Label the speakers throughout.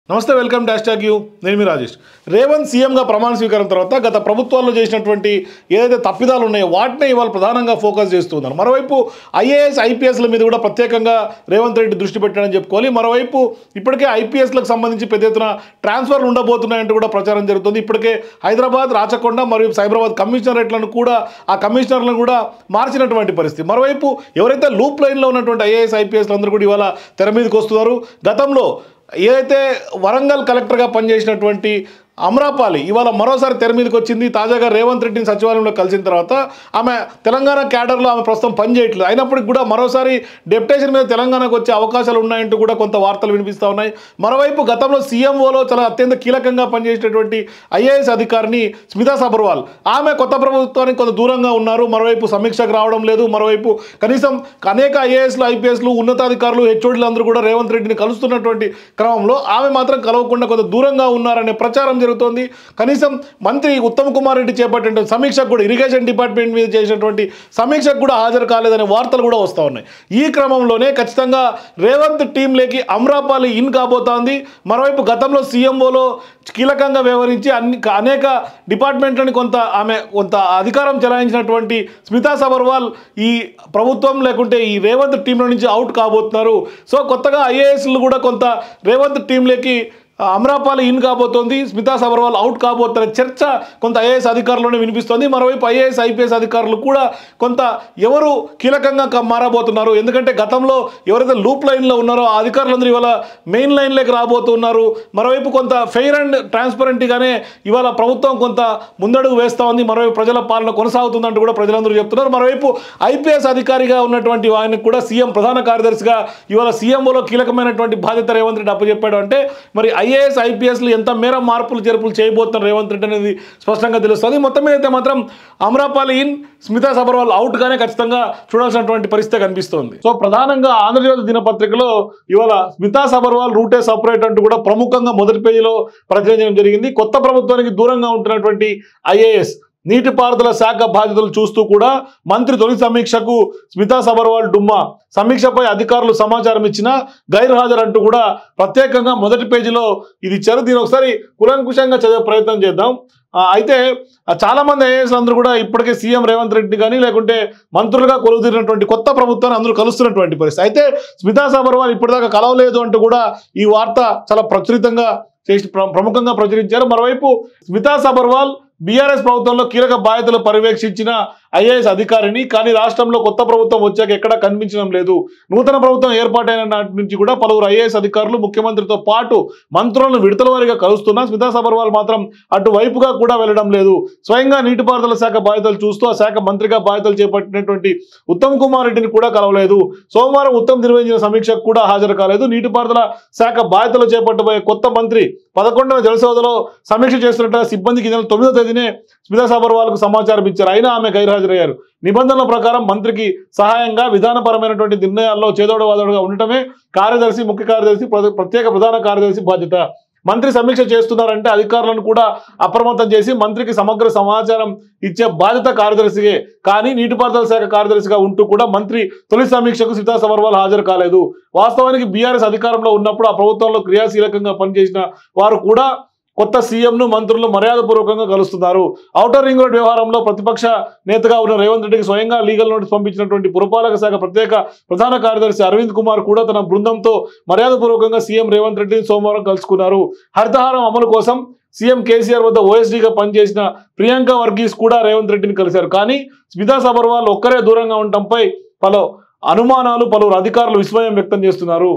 Speaker 1: నమస్తే welcome dash tag you నేను మీ రాజేష్ రేవంత్ సీఎంగా ప్రమాణ స్వీకారం తర్వాత గత ప్రభుత్వాల్లో చేసినటువంటి ఏదైతే తప్పిదాలు ఉన్నాయో వాటినే ఇవాళ ప్రధానంగా ఫోకస్ చేస్తున్నారు మరోవైపు ఐఏఎస్ ఐపీఎస్ల మీద కూడా ప్రత్యేకంగా రేవంత్ రెడ్డి దృష్టి పెట్టాడని చెప్పుకోవాలి మరోవైపు ఇప్పటికే ఐపీఎస్లకు సంబంధించి పెద్ద ఎత్తున ట్రాన్స్ఫర్లు ఉండబోతున్నాయంటూ కూడా ప్రచారం జరుగుతుంది ఇప్పటికే హైదరాబాద్ రాచకొండ మరియు సైబరాబాద్ కమిషనరేట్లను కూడా ఆ కమిషనర్లను కూడా మార్చినటువంటి పరిస్థితి మరోవైపు ఎవరైతే లూప్ లైన్లో ఉన్నటువంటి ఐఏఎస్ ఐపీఎస్లు అందరూ కూడా ఇవాళ తెర మీదకి వస్తున్నారు గతంలో ఏదైతే వరంగల్ కలెక్టర్గా పనిచేసినటువంటి అమరాపాలి ఇవాళ మరోసారి తెర మీదకి వచ్చింది తాజాగా రేవంత్ రెడ్డిని సచివాలయంలో కలిసిన తర్వాత ఆమె తెలంగాణ క్యాడర్లో ఆమె ప్రస్తుతం పనిచేయట్లేదు అయినప్పటికీ కూడా మరోసారి డెప్యుటేషన్ మీద తెలంగాణకు వచ్చే అవకాశాలు ఉన్నాయంటూ కూడా కొంత వార్తలు వినిపిస్తూ ఉన్నాయి మరోవైపు గతంలో సీఎంఓలో చాలా అత్యంత కీలకంగా పనిచేసినటువంటి ఐఏఎస్ అధికారిని స్మితా సబర్వాల్ ఆమె కొత్త ప్రభుత్వానికి కొంత దూరంగా ఉన్నారు మరోవైపు సమీక్షకు రావడం లేదు మరోవైపు కనీసం అనేక ఐఏఎస్లు ఐపీఎస్లు ఉన్నతాధికారులు హెచ్ఓడీలు అందరూ కూడా రేవంత్ రెడ్డిని కలుస్తున్నటువంటి క్రమంలో ఆమె మాత్రం కలవకుండా కొంత దూరంగా ఉన్నారనే ప్రచారం జరుగుతోంది కనీసం మంత్రి ఉత్తమ్ కుమార్ రెడ్డి చేపట్టిన సమీక్షకు కూడా ఇరిగేషన్ డిపార్ట్మెంట్ మీద చేసినటువంటి సమీక్షకు కూడా హాజరు కాలేదనే వార్తలు కూడా వస్తూ ఉన్నాయి ఈ క్రమంలోనే ఖచ్చితంగా రేవంత్ టీంలోకి అమ్రాపాలి ఇన్ కాబోతోంది మరోవైపు గతంలో సీఎంఓలో కీలకంగా వ్యవహరించి అన్ని అనేక డిపార్ట్మెంట్లని కొంత ఆమె కొంత అధికారం చెలాయించినటువంటి స్మితా సబర్వాల్ ఈ ప్రభుత్వం లేకుంటే ఈ రేవంత్ టీంలో నుంచి అవుట్ కాబోతున్నారు సో కొత్తగా ఐఏఎస్లు కూడా కొంత రేవంత్ టీంలోకి ఆ, అమరాపాలి ఇన్ కాబోతోంది స్మితా సబర్వాల్ అవుట్ కాబోతున్న చర్చ కొంత ఐఏఎస్ అధికారుల్లోనే వినిపిస్తోంది మరోవైపు ఐఏఎస్ ఐపీఎస్ అధికారులు కూడా కొంత ఎవరు కీలకంగా క- మారబోతున్నారు ఎందుకంటే గతంలో ఎవరైతే లూప్ లైన్లో ఉన్నారో ఆ అధికారులందరూ ఇవాళ మెయిన్ లైన్లోకి రాబోతున్నారు మరోవైపు కొంత ఫెయిర్ అండ్ ట్రాన్స్పరెంట్గానే ఇవాళ ప్రభుత్వం కొంత ముందడుగు వేస్తూ ఉంది మరోవైపు ప్రజల పాలన కొనసాగుతుందంటూ కూడా ప్రజలందరూ చెప్తున్నారు మరోవైపు ఐపీఎస్ అధికారిగా ఉన్నటువంటి ఆయనకు కూడా సీఎం ప్రధాన కార్యదర్శిగా ఇవాళ సీఎంఓలో కీలకమైనటువంటి బాధ్యత రేవంత్ రెడ్డి అప్పచెప్పాడు అంటే మరి ఐఏఎస్ ఐపీఎస్లు ఎంత మేర మార్పులు చేర్పులు చేయబోతున్నారు రేవంత్ రెడ్డి అనేది స్పష్టంగా తెలుస్తుంది మొత్తం మీద అయితే మాత్రం అమరాపాలి ఇన్ స్మితా సబర్వాల్ అవుట్గానే ఖచ్చితంగా చూడాల్సినటువంటి పరిస్థితి కనిపిస్తోంది సో ప్రధానంగా ఆంధ్రజ్యోతి దినపత్రికలో ఇవాళ స్మితా సబర్వాల్ రూటే సపరేట్ అంటూ కూడా ప్రముఖంగా మొదటి పేజీలో ప్రచురించడం జరిగింది కొత్త ప్రభుత్వానికి దూరంగా ఉంటున్నటువంటి ఐఏఎస్ నీటిపారుదల శాఖ బాధ్యతలు చూస్తూ కూడా మంత్రి తొలి సమీక్షకు స్మితా సబర్వాల్ డుమ్మా సమీక్షపై అధికారులు సమాచారం ఇచ్చినా గైర్హాజరు అంటూ కూడా ప్రత్యేకంగా మొదటి పేజీలో ఇది ఇచ్చారు దీని ఒకసారి కులంకుశంగా చదివే ప్రయత్నం చేద్దాం ఆ, అయితే ఆ, చాలా మంది ఐఏఎస్ అందరూ కూడా ఇప్పటికే సీఎం రేవంత్ రెడ్డి కానీ లేకుంటే మంత్రులుగా కొలువుతీరినటువంటి కొత్త ప్రభుత్వాన్ని అందరూ కలుస్తున్నటువంటి పరిస్థితి అయితే స్మితా సబర్వాల్ ఇప్పటిదాకా కలవలేదు అంటూ కూడా ఈ వార్త చాలా ప్రచురితంగా చేసి ప్ర- ప్రముఖంగా ప్రచురించారు మరోవైపు స్మితా సబర్వాల్ బీఆర్ఎస్ ప్రభుత్వంలో కీలక బాధ్యతలు పర్యవేక్షించిన ఐఏఎస్ అధికారిని కానీ రాష్ట్రంలో కొత్త ప్రభుత్వం వచ్చాక ఎక్కడా కనిపించడం లేదు నూతన ప్రభుత్వం ఏర్పాటైన నాటి నుంచి కూడా పలువురు ఐఏఎస్ అధికారులు ముఖ్యమంత్రితో పాటు మంత్రులను విడతల వారీగా కలుస్తున్నా స్మితా సబర్వాల్ మాత్రం అటువైపుగా కూడా వెళ్ళడం లేదు స్వయంగా నీటిపారుదల శాఖ బాధ్యతలు చూస్తూ ఆ శాఖ మంత్రిగా బాధ్యతలు చేపట్టినటువంటి ఉత్తమ్ కుమార్ రెడ్డిని కూడా కలవలేదు సోమవారం ఉత్తమ్ నిర్వహించిన సమీక్షకు కూడా హాజరు కాలేదు నీటిపారుదల శాఖ బాధ్యతలు చేపట్టబోయే కొత్త మంత్రి పదకొండవ జలసౌదలో సమీక్ష చేస్తున్నట్టుగా సిబ్బందికి ఈ నెల తొమ్మిదో తేదీనే స్మితా సబర్వాల్కు సమాచారం ఇచ్చారు అయినా ఆమె గైర్హాజరయ్యారు నిబంధనల ప్రకారం మంత్రికి సహాయంగా విధానపరమైనటువంటి నిర్ణయాల్లో చేదోడవాదోడుగా ఉండటమే కార్యదర్శి ముఖ్య కార్యదర్శి ప్ర- ప్రత్యేక ప్రధాన కార్యదర్శి బాధ్యత మంత్రి సమీక్ష చేస్తున్నారంటే అధికారులను కూడా అప్రమత్తం చేసి మంత్రికి సమగ్ర సమాచారం ఇచ్చే బాధ్యత కార్యదర్శిగే కానీ నీటిపారుదల శాఖ కార్యదర్శిగా ఉంటూ కూడా మంత్రి తొలి సమీక్షకు సీతా సబర్వాల్ హాజరు కాలేదు వాస్తవానికి బీఆర్ఎస్ అధికారంలో ఉన్నప్పుడు ఆ ప్రభుత్వంలో క్రియాశీలకంగా పనిచేసిన వారు కూడా కొత్త సీఎంను మంత్రులు మర్యాదపూర్వకంగా కలుస్తున్నారు ఔటర్ రింగ్ రోడ్ వ్యవహారంలో ప్రతిపక్ష నేతగా ఉన్న రేవంత్ రెడ్డికి స్వయంగా లీగల్ నోటీస్ పంపించినటువంటి పురపాలక శాఖ ప్రత్యేక ప్రధాన కార్యదర్శి అరవింద్ కుమార్ కూడా తన బృందంతో మర్యాదపూర్వకంగా సీఎం రేవంత్ రెడ్డిని సోమవారం కలుసుకున్నారు హరితహారం అమలు కోసం సీఎం కేసీఆర్ వద్ద ఓఎస్డీగా పనిచేసిన ప్రియాంక వర్గీస్ కూడా రేవంత్ రెడ్డిని కలిశారు కానీ స్మితా సబర్వాల్ ఒక్కరే దూరంగా ఉండటంపై పలు అనుమానాలు పలువురు అధికారులు విస్మయం వ్యక్తం చేస్తున్నారు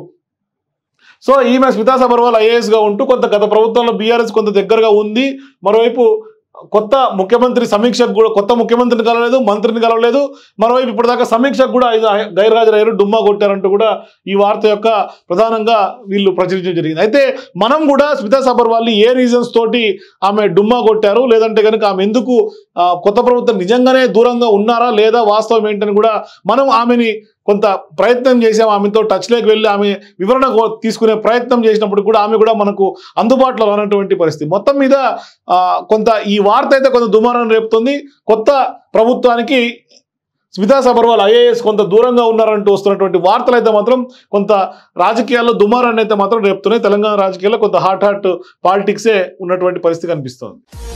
Speaker 1: సో ఈమె స్మితా సబర్వాల్ ఐఏఎస్గా ఉంటూ కొంత గత ప్రభుత్వంలో బీఆర్ఎస్ కొంత దగ్గరగా ఉంది మరోవైపు కొత్త ముఖ్యమంత్రి సమీక్షకు కూడా కొత్త ముఖ్యమంత్రిని కలవలేదు మంత్రిని కలవలేదు మరోవైపు ఇప్పటిదాకా సమీక్షకు కూడా ఐదు గైర్హాజరయ్యారు డుమ్మా కొట్టారంటూ కూడా ఈ వార్త యొక్క ప్రధానంగా వీళ్ళు ప్రచురించడం జరిగింది అయితే మనం కూడా స్మితా సబర్వాల్ని ఏ రీజన్స్ తోటి ఆమె డుమ్మా కొట్టారు లేదంటే కనుక ఆమె ఎందుకు ఆ, కొత్త ప్రభుత్వం నిజంగానే దూరంగా ఉన్నారా లేదా వాస్తవం ఏంటని కూడా మనం ఆమెని కొంత ప్రయత్నం చేసాం ఆమెతో టచ్లోకి వెళ్ళి ఆమె వివరణ కో- తీసుకునే ప్రయత్నం చేసినప్పుడు కూడా ఆమె కూడా మనకు అందుబాటులో రానటువంటి పరిస్థితి మొత్తం మీద ఆ, కొంత ఈ వార్త అయితే కొంత దుమారం రేపుతుంది కొత్త ప్రభుత్వానికి స్మితా సబర్వాల్ ఐఏఎస్ కొంత దూరంగా ఉన్నారంటూ వస్తున్నటువంటి వార్తలు అయితే మాత్రం కొంత రాజకీయాల్లో దుమారాన్ని అయితే మాత్రం రేపుతున్నాయి తెలంగాణ రాజకీయాల్లో కొంత హాట్ హాట్ పాలిటిక్సే ఉన్నటువంటి పరిస్థితి కనిపిస్తోంది